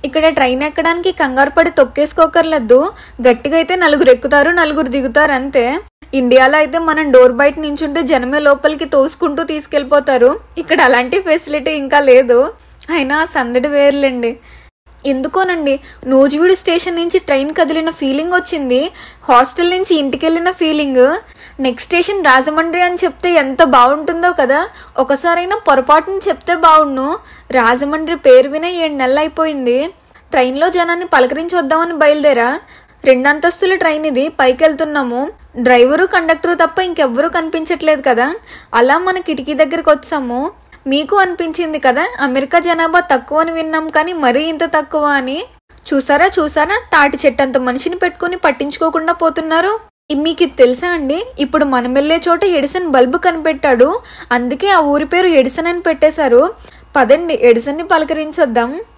ఇక్కడ ట్రైన్ ఎక్కడానికి కంగారు పడి తొక్కేసుకోకర్లేదు గట్టిగా అయితే నలుగురు ఎక్కుతారు నలుగురు దిగుతారు అంతే ఇండియాలో అయితే మనం డోర్ బయట నించుంటే జనమే లోపలికి తోసుకుంటూ తీసుకెళ్ళిపోతారు ఇక్కడ అలాంటి ఫెసిలిటీ ఇంకా లేదు అయినా సందడి వేర్లేండి ఎందుకోనండి నూజివీడు స్టేషన్ నుంచి ట్రైన్ కదిలిన ఫీలింగ్ వచ్చింది హాస్టల్ నుంచి ఇంటికి వెళ్ళిన ఫీలింగ్ నెక్స్ట్ స్టేషన్ రాజమండ్రి అని చెప్తే ఎంత బాగుంటుందో కదా ఒకసారైనా పొరపాటుని చెప్తే బాగుండు రాజమండ్రి పేరు వినే ఏడు నెలలు అయిపోయింది ట్రైన్లో జనాన్ని పలకరించి వద్దామని బయలుదేరా రెండంతస్తుల ట్రైన్ ఇది పైకి వెళ్తున్నాము డ్రైవరు కండక్టరు తప్ప ఇంకెవ్వరూ కనిపించట్లేదు కదా అలా మన కిటికీ దగ్గరికి వచ్చాము మీకు అనిపించింది కదా అమెరికా జనాభా తక్కువ అని విన్నాం కానీ మరీ ఇంత తక్కువ అని చూసారా చూసారా తాటి చెట్టంత మనిషిని పెట్టుకుని పట్టించుకోకుండా పోతున్నారు ఇ- మీకు ఇది తెలుసా అండి ఇప్పుడు మనం వెళ్ళే చోట ఎడిసన్ బల్బు కనిపెట్టాడు అందుకే ఆ ఊరి పేరు ఎడిసన్ అని పెట్టేశారు పదండి ఎడిసన్ని పలకరించొద్దాం